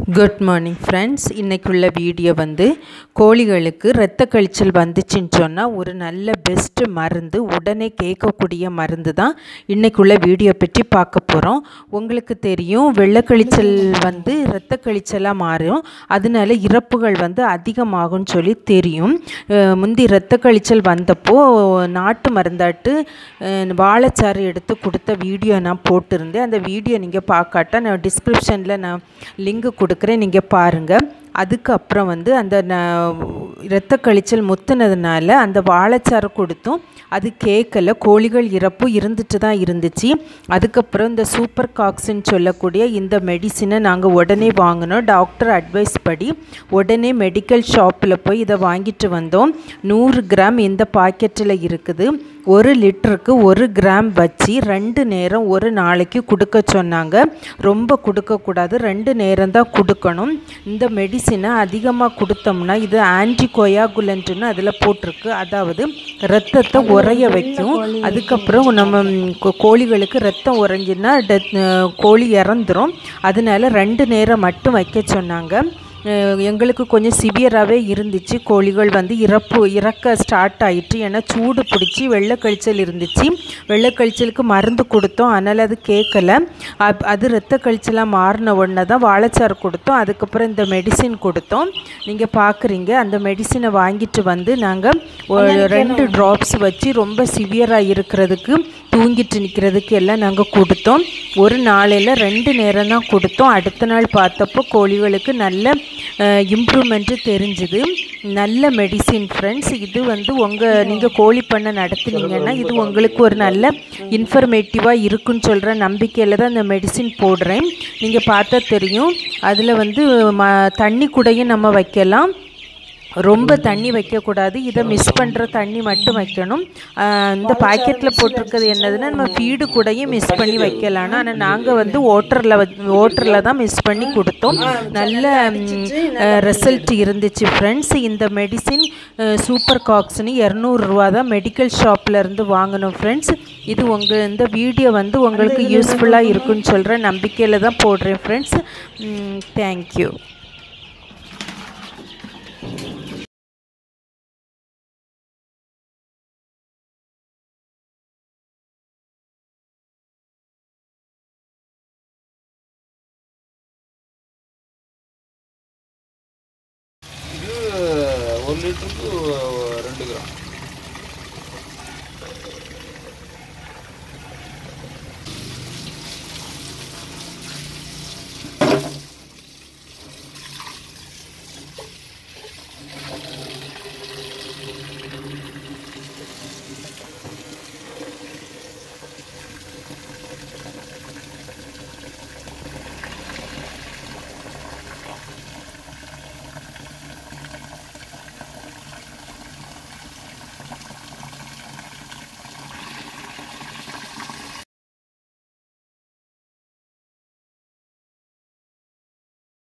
good morning friends இன்றைக்குள்ள video வந்து கோழிகளுக்கு இரத்த கழிச்சல் வந்துச்சுன்னு சொன்னால் ஒரு நல்ல பெஸ்ட்டு மருந்து உடனே கேட்கக்கூடிய மருந்து தான் இன்றைக்குள்ள வீடியோ பற்றி பார்க்க போகிறோம் உங்களுக்கு தெரியும் வெள்ளை கழிச்சல் வந்து இரத்த கழிச்சலாக மாறும் அதனால இறப்புகள் வந்து அதிகமாகும்னு சொல்லி தெரியும் அஹ் முந்தி இரத்த கழிச்சல் வந்தப்போ நாட்டு மருந்தாட்டு அஹ் வாழைச்சாறு எடுத்து கொடுத்த வீடியோ நான் போட்டிருந்தேன் அந்த வீடியோ நீங்கள் பார்க்காட்டா நான் டிஸ்கிரிப்ஷனில் நான் லிங்க் கொடுக்குறேன் நீங்கள் பாருங்கள் அதுக்கப்புறம் வந்து அந்த ந இரத்த கழிச்சல் முத்துனதுனால அந்த வாழைச்சாறு கொடுத்தும் அது கேட்கல கோழிகள் இறப்பு இருந்துட்டு தான் இருந்துச்சு அதுக்கப்புறம் இந்த சூப்பர் காக்ஸ்ன்னு சொல்லக்கூடிய இந்த மெடிசினை நாங்கள் உடனே வாங்கினோம் டாக்டர் அட்வைஸ் படி உடனே மெடிக்கல் ஷாப்பில் போய் இதை வாங்கிட்டு வந்தோம் நூறு கிராம் இந்த பாக்கெட்டில் இருக்குது ஒரு லிட்டருக்கு ஒரு கிராம் வச்சு ரெண்டு நேரம் ஒரு நாளைக்கு கொடுக்க சொன்னாங்க ரொம்ப கொடுக்கக்கூடாது ரெண்டு நேரம் தான் கொடுக்கணும் இந்த மெடிசினை அதிகமாக கொடுத்தோம்னா இது ஆன்டி கொயாகுலன்ட்னு அதில் போட்டிருக்கு அதாவது ரத்தத்தை உறைய வைக்கும் அதுக்கப்புறம் நம்ம ம், கோ- கோழிகளுக்கு ரத்தம் உறைஞ்சின்னா டெத் கோழி இறந்துரும் அதனால ரெண்டு நேரம் மட்டும் வைக்க சொன்னாங்க அஹ் எங்களுக்கு கொஞ்சம் சிவியராகவே இருந்துச்சு கோழிகள் வந்து இறப்பு இறக்க ஸ்டார்ட் ஆயிட்டு ஏன்னா சூடு பிடிச்சி வெள்ளை கழிச்சல் இருந்துச்சு வெள்ளை கழிச்சலுக்கு மருந்து கொடுத்தோம் அதனால் அது கேட்கல அப்- அது ரத்த கழிச்சலாக மாறின உடனே தான் வாழைச்சாறு கொடுத்தோம் அதுக்கப்புறம் இந்த மெடிசின் கொடுத்தோம் நீங்கள் பார்க்குறீங்க அந்த மெடிசினை வாங்கிட்டு வந்து நாங்கள் ரெண்டு ட்ராப்ஸ் வச்சு ரொம்ப சிவியராக இருக்கிறதுக்கு தூங்கிட்டு நிற்கிறதுக்கு எல்லாம் நாங்கள் கொடுத்தோம் ஒரு நாளையில் ரெண்டு நேரம் தான் கொடுத்தோம் அடுத்த நாள் பார்த்தப்போ கோழிகளுக்கு நல்ல இம்ப்ரூவ்மெண்ட்டு தெரிஞ்சுது நல்ல மெடிசின் ஃப்ரெண்ட்ஸ் இது வந்து உங்கள் நீங்கள் கோழி பண்ணை நடத்துனீங்கன்னா இது உங்களுக்கு ஒரு நல்ல இன்ஃபர்மேட்டிவாக இருக்குன்னு சொல்கிற நம்பிக்கையில் தான் இந்த மெடிசின் போடுறேன் நீங்கள் பார்த்தா தெரியும் அதில் வந்து ம தண்ணி கூடயும் நம்ம வைக்கலாம் ரொம்ப தண்ணி வைக்கக்கூடாது இதை மிஸ் பண்ணுற தண்ணி மட்டும் வைக்கணும் ஆஹ் இந்த பாக்கெட்டில் போட்டிருக்கிறது என்னதுன்னா நம்ம ஃபீடு கூடயும் மிஸ் பண்ணி வைக்கலாம்னா ஆனால் நாங்கள் வந்து ஓட்டரில் ஓட்டரில் தான் மிஸ் பண்ணி கொடுத்தோம் நல்ல ரிசல்ட் இருந்துச்சு ஃப்ரெண்ட்ஸ் இந்த மெடிசின் சூப்பர் காக்ஸ்னு இரநூறுவா தான் மெடிக்கல் ஷாப்பில் இருந்து வாங்கணும் ஃப்ரெண்ட்ஸ் இது உங்கள் இந்த வீடியோ வந்து உங்களுக்கு யூஸ்ஃபுல்லாக இருக்குன்னு சொல்கிற நம்பிக்கையில் தான் போடுறேன் ஃப்ரெண்ட்ஸ் தேங்க்யூ இது ஒரு லிட்டருக்கு